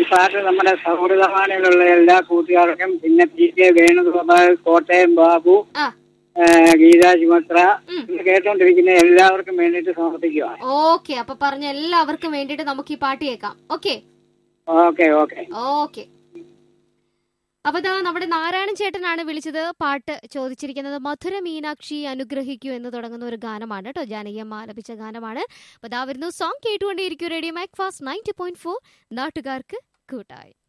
പാട്ട് നമ്മുടെ സൗഹൃദമാനിലുള്ള എല്ലാ കൂട്ടുകാർക്കും പിന്നെ പി കെ വേണുഗോപാൽ കോട്ടയം ബാബു ആ ആ, ഗീതാ ചുമത്ര ഉം. ഇത് കേട്ടോണ്ടിരിക്കുന്ന എല്ലാവർക്കും വേണ്ടിയിട്ട് സമർപ്പിക്കുവാണ് ഓക്കെ അപ്പൊ പറഞ്ഞ എല്ലാവർക്കും വേണ്ടിയിട്ട് നമുക്ക് ഈ പാട്ട് കേൾക്കാം ഓക്കെ ഓക്കെ ഓക്കെ ഓക്കെ അപ്പൊ ഇതാ നമ്മുടെ നാരായണൻ ചേട്ടനാണ് വിളിച്ചത് പാട്ട് ചോദിച്ചിരിക്കുന്നത് മധുര മീനാക്ഷി അനുഗ്രഹിക്കൂ എന്ന് തുടങ്ങുന്ന ഒരു ഗാനമാണ് കേട്ടോ ജാനകിയമ്മ ആലപിച്ച ഗാനമാണ് അപ്പൊ ഇതാ വരുന്നു സോങ് കേട്ടുകൊണ്ടേയിരിക്കും radio Macfast ninety point four നാട്ടുകാർക്ക് കൂട്ടായി